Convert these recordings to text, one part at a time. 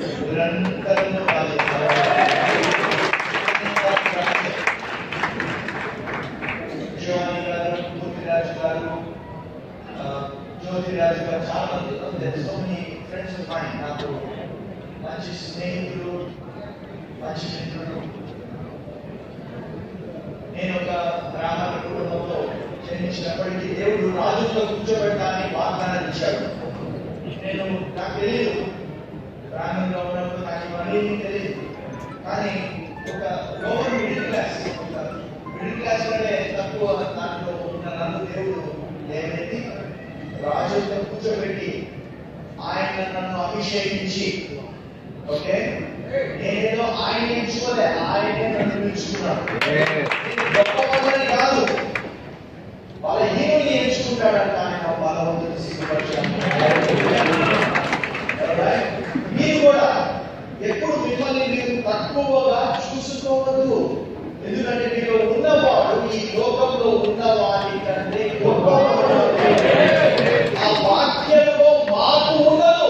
నిరంతరము రాజు శివాని గారు పూర్తిరాజు గారు ఆ, జ్యోతిరాజు గారు చాలా మంది సో మెనీ ఫ్రెండ్స్ మైండ్ నాకు మంచి స్నేహితులు మంచి మిత్రులు నేను ఒక బ్రాహ్మణ కుటుంబంలో జన్మించినప్పటికీ దేవుడు రాజుతో కూర్చోబెట్టడానికి వాగ్దానం ఇచ్చాడు నేను నాకు తెలియదు గ్రామంలో ఉన్నప్పుడు నాకు ఇవన్నీ తెలియదు కానీ ఒక లోవర్ మిడిల్ క్లాస్ ఒక మిడిల్ క్లాస్ కంటే తక్కువ దాంట్లో ఉన్న నన్ను దేవుడు లేవనెత్తి రాజుతో కూర్చోబెట్టి ఆయన నన్ను అభిషేకించి ఓకే నేనేదో ఆయన ఎంచుకోలే ఆయనే నన్ను ఎంచుకున్నాడు నేను గొప్ప వాళ్ళని కాదు వాళ్ళ హీరోని ఎంచుకుంటాడంట ఆయన బలవంతుడు సిగ్గుపరిచాను మీరు కూడా ఎప్పుడు మిమ్మల్ని మీరు తక్కువగా చూసుకోవద్దు ఎందుకంటే మీరు ఉన్నవాడు ఈ లోకంలో ఉన్నవాడి కంటే గొప్పవాడు ఆ వాక్యంలో మార్పు ఉండదు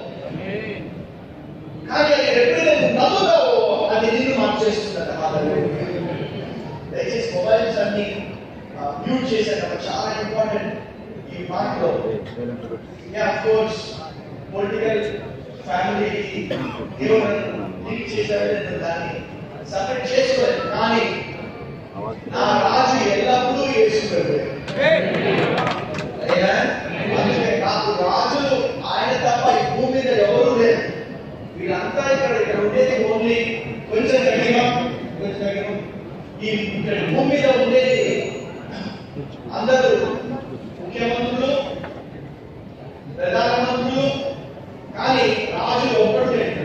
కానీ అది ఎప్పుడైతే నమ్ముతావో అది నిన్ను మార్చేస్తుందట హల్లెలూయా. దయచేసి మొబైల్స్ అన్ని మ్యూట్ చేశారు చాలా ఇంపార్టెంట్ ఈ మాటలో yeah of course political family దేవుడు లీడ్ చేశాడు నేను దాన్ని సపరేట్ చేసుకోలేదు కానీ నా రాజు ఎల్లప్పుడూ యేసుప్రభువే అదేనా? అందుకే నాకు రాజులు ఆయన తప్ప ఈ భూమి మీద ఎవరు లేరు వీళ్ళంతా ఇక్కడ ఇక్కడ ఉండేది ఓన్లీ కొంచెం తగ్గిన కొంచెం తగ్గిన ఈ ఇక్కడ భూమి మీద ఉండేది అందరూ ముఖ్యమంత్రులు ప్రధానమంత్రులు కానీ రాజు ఒక్కడు లేడు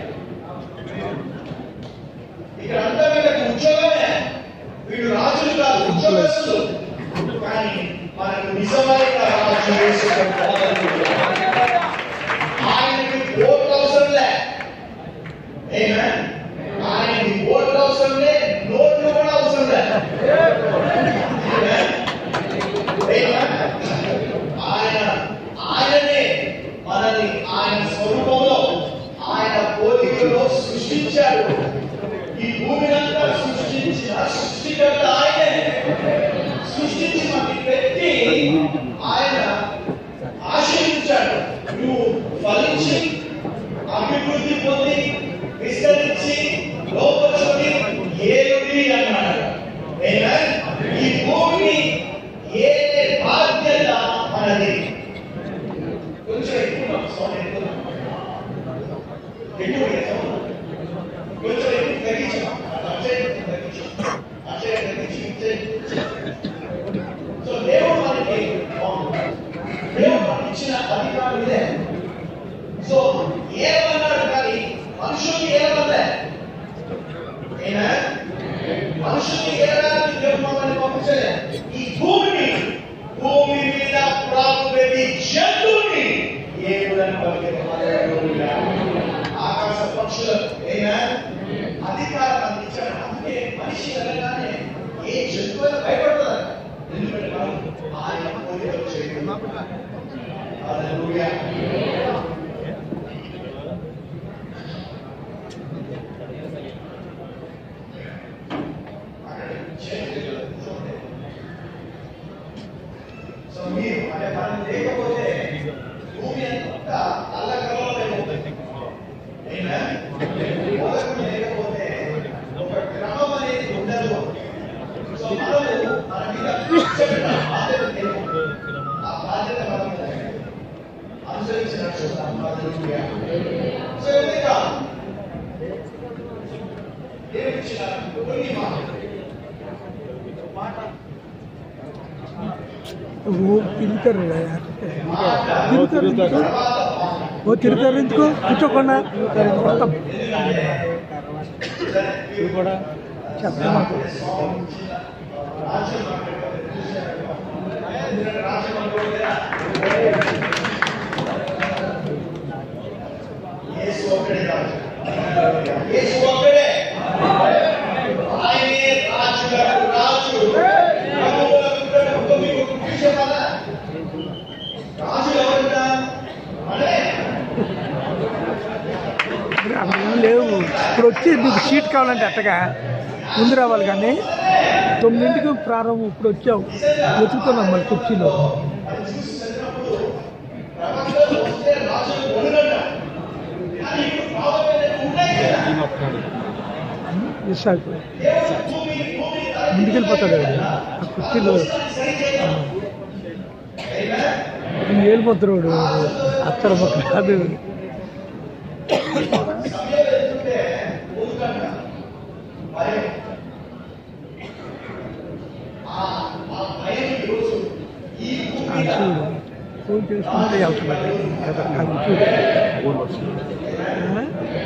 ఇక్కడ అంతా వీళ్ళకి ఉద్యోగమే వీళ్ళు రాజులు కాదు ఉద్యోగస్తులు కానీ మనకు నిజమైన రాజు యేసు ప్రభు. ఆయనకి ఓట్లు అవసరం లే Amen. ఆయనకి ఓట్లు అవసరం లే నోట్లు కూడా అవసరం లే Amen. Amen. ఆయన ఆయననే మనల్ని ఆయన స్వరూపంలో ఆయన పోలికలో సృష్టించాడు ఈ భూమినంతా సృష్టించిన సృష్టికర్త ఆయనే సృష్టించి మనకి పెట్టి ఆయన ఆశీర్వించాడు నువ్వు ఫలించి అభివృద్ధి పొంది విస్తరించి లోపలి ఏలుడి అన్నాడు Amen. ఈ భూమిని ఏలే బాధ్యత మనది కొంచెం ఎక్కువ సౌండ్ ఎక్కువ ఎక్కువ సౌండ్ కొంచెం ఎక్కువ తగ్గించు అక్షయం తగ్గించు అక్షయం తగ్గించి ఇచ్చే సో దేవుడు మనకి దేవుడు మనకి ఇచ్చిన అధికారం ఇదే సో ఏమన్నాడు కానీ మనుషుల్ని ఏమన్నా అయినా మనుషుల్ని ఏడానికి దేవుడు మమ్మల్ని పంపించలే ఈ భూమిని భూమి మీద ప్రాకు ప్రతి జంతువుని ఏడుదని పలికిన ఆకాశ పక్షులు అయినా అధికారం అందించాడు అందుకే మనిషి అనగానే ఏ జంతువు అయినా భయపడుతుంది ఎందుకంటే మనం ఆయన పోలికలు చేయడం హల్లెలూయా సో మీరు అంటే మనం లేకపోతే భూమి అంతా అల్లకల్లోలైపోతుంది అయినా మొదలు లేకపోతే ఒక క్రమం అనేది ఉండదు సో మనము మన మీద చెప్పిన బాధ్యత లేదు. ఆ బాధ్యత మనం అనుసరించినట్టు చూస్తాం హల్లెలూయా. సో ఇంకా దేవుడు ఇచ్చిన కొన్ని మాటలు మాట वो తిరుగుతారు కదా యార్ తిరుగుతారు ఎందుకు? ఓ తిరుగుతారు ఎందుకు కూర్చోకుండా మొత్తం కూడా చెప్తాను యేసు ఒక్కడే రాజు యేసు ఒక్కడే ఆయనే రాజులకు రాజు ప్రభువులకు ప్రభు మీకు విషయం కదా రాజు ఎవరుంటా అంటే ఏం లేవు ఇప్పుడు వచ్చి నీకు సీట్ కావాలంటే అట్టగా ముందు రావాలి కానీ తొమ్మిదింటికి ప్రారంభం ఇప్పుడు వచ్చావు వెతుకుతున్నాం మళ్ళీ కుర్చీలో మిస్ అయిపోయి ముందుకు వెళ్ళిపోతాడు వాడు. ఆ కుర్చీలో వెళ్ళిపోతున్నాడు అత్తర పక్క కాదు ఆ చూడు ఫోన్ చేసుకున్నాడు వెళ్తున్నాడు కదా, అది చూడు ఆ?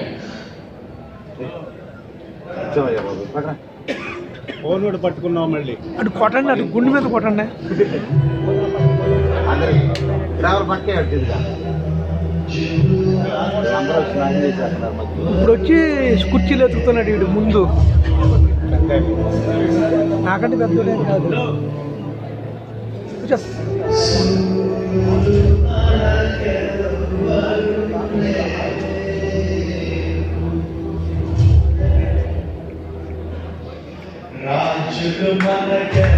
ఫోన్ కూడా పట్టుకున్నావు మళ్ళీ అటు కొట్టండి అటు గుండె మీద కొట్టండి డ్రైవర్ పక్కే అడ్డిందిగా అందరూ స్నానం చేసేస్తున్నారు మధ్య ఇప్పుడు వచ్చి కుర్చీలు ఎత్తుకుతున్నాడు వీడు ముందు నాకంటే పెద్దోడేం కాదు కూర్చో. రాజులు మనక